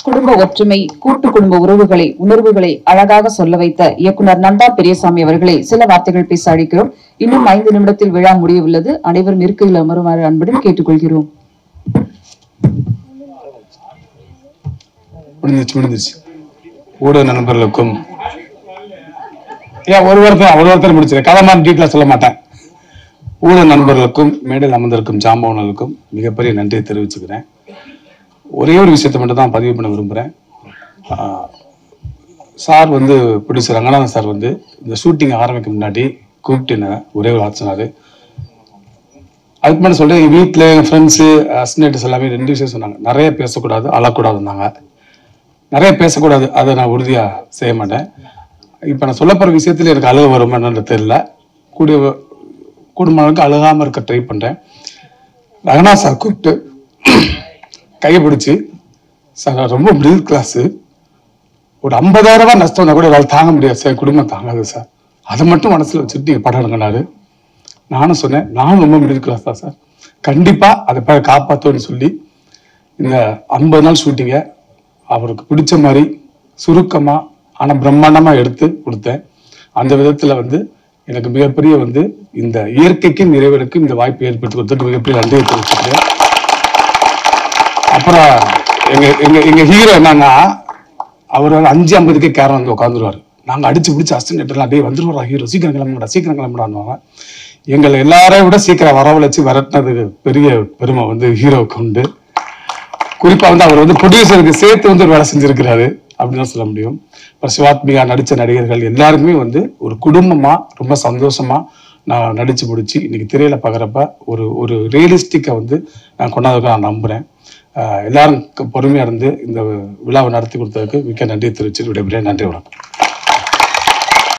குடும்ப ஒற்றுமை கூட்டு குடும்ப உறவுகளை உணர்வுகளை அழகாக சொல்ல வைத்த இயக்குனர் நந்தா பெரியசாமி அவர்களை சில வார்த்தைகள் பேச அழைக்கிறோம் இன்னும் ஐந்து நிமிடத்தில் விழா முடியவுள்ளது அனைவரும் இருக்கையில் அமருமாறு அன்புடன் கேட்டுக்கொள்கிறோம் முடிஞ்சிச்சு முடிஞ்சிச்சு ஊடக நண்பர்களுக்கும் ஏன் ஒரு வாரத்தில் ஒரு வாரத்தில் முடிச்சிரு கதை மாதிரி டீட்டெயிலாக சொல்ல மாட்டேன் ஊடக நண்பர்களுக்கும் மேடையில் அமர்ந்திருக்கும் ஜாம்பவனர்களுக்கும் மிகப்பெரிய நன்றியை தெரிவிச்சுக்கிறேன் ஒரே ஒரு விஷயத்தை மட்டும் தான் பதிவு பண்ண விரும்புகிறேன் சார் வந்து ப்ரொடியூசர் ரங்கநாதன் சார் வந்து இந்த ஷூட்டிங் ஆரம்பிக்க முன்னாடி கூப்பிட்டு என்ன ஒரே ஒரு வார்த்தை சொன்னார் அதுக்கு முன்னாடி சொல்றேன் எங்கள் வீட்டில் எங்கள் ஃப்ரெண்ட்ஸு அசினேட்டர்ஸ் எல்லாமே ரெண்டு விஷயம் சொன்னாங்க நிறைய பேசக்கூடாது அழக்கூடாதுன்னாங்க நிறைய பேசக்கூடாது அதை நான் உறுதியாக செய்ய மாட்டேன் இப்போ நான் சொல்ல போகிற விஷயத்தில் எனக்கு அழுக வருமா என்னன்னு தெரியல கூடிய குடும்ப அளவுக்கு அழுகாமல் இருக்க ட்ரை பண்ணுறேன் ரங்கநாத் சார் கூப்பிட்டு கையை பிடிச்சி சார் நான் ரொம்ப மிடில் கிளாஸு ஒரு ஐம்பதாயிரம் ரூபாய் நஷ்டம்னா கூட என்னால் தாங்க முடியாது சார் குடும்பம் தாங்காது சார் அதை மட்டும் மனசில் வச்சுட்டு நீங்கள் படம் எடுங்கனாரு நானும் சொன்னேன் நானும் ரொம்ப மிடில் கிளாஸ் தான் சார் கண்டிப்பாக அதை போய் காப்பாற்றுன்னு சொல்லி இந்த ஐம்பது நாள் ஷூட்டிங்கை அவருக்கு பிடிச்ச மாதிரி சுருக்கமாக ஆனால் பிரம்மாண்டமாக எடுத்து கொடுத்தேன் அந்த விதத்தில் வந்து எனக்கு மிகப்பெரிய வந்து இந்த இயற்கைக்கும் இறைவனுக்கும் இந்த வாய்ப்பு ஏற்படுத்தி கொடுத்துட்டு மிகப்பெரிய நன்றியை தெரிவிச்சுக்கிறேன் அப்புறம் எங்க எங்க எங்க ஹீரோ என்னன்னா அவர் வந்து அஞ்சு ஐம்பதுக்கே கேரம் வந்து உட்காந்துருவாரு நாங்க அடிச்சு பிடிச்சி அசிஸ்டன்ட்லாம் அப்படியே வந்துருவாரா ஹீரோ சீக்கிரம் கிளம்புடா சீக்கிரம் கிளம்புடான்னு எங்களை எல்லாரையும் விட சீக்கிரம் வரவழைச்சு விரட்டினதுக்கு பெரிய பெருமை வந்து ஹீரோவுக்கு உண்டு குறிப்பா வந்து அவர் வந்து ப்ரொடியூசருக்கு சேர்த்து வந்து ஒரு வேலை செஞ்சிருக்கிறாரு அப்படின்னு தான் சொல்ல முடியும் அப்புறம் சிவாத்மிகா நடிச்ச நடிகர்கள் எல்லாருக்குமே வந்து ஒரு குடும்பமா ரொம்ப சந்தோஷமா நான் நடிச்சு முடிச்சு இன்னைக்கு திரையில பார்க்குறப்ப ஒரு ஒரு ரியலிஸ்டிக்கை வந்து நான் கொண்டாந்துருக்க நான் நம்புறேன் ஆஹ் எல்லாரும் பொறுமையா இருந்து இந்த விழாவை நடத்தி கொடுத்ததுக்கு மிக்க நன்றி தெரிவிச்சு விடைபெறேன் நன்றி வணக்கம்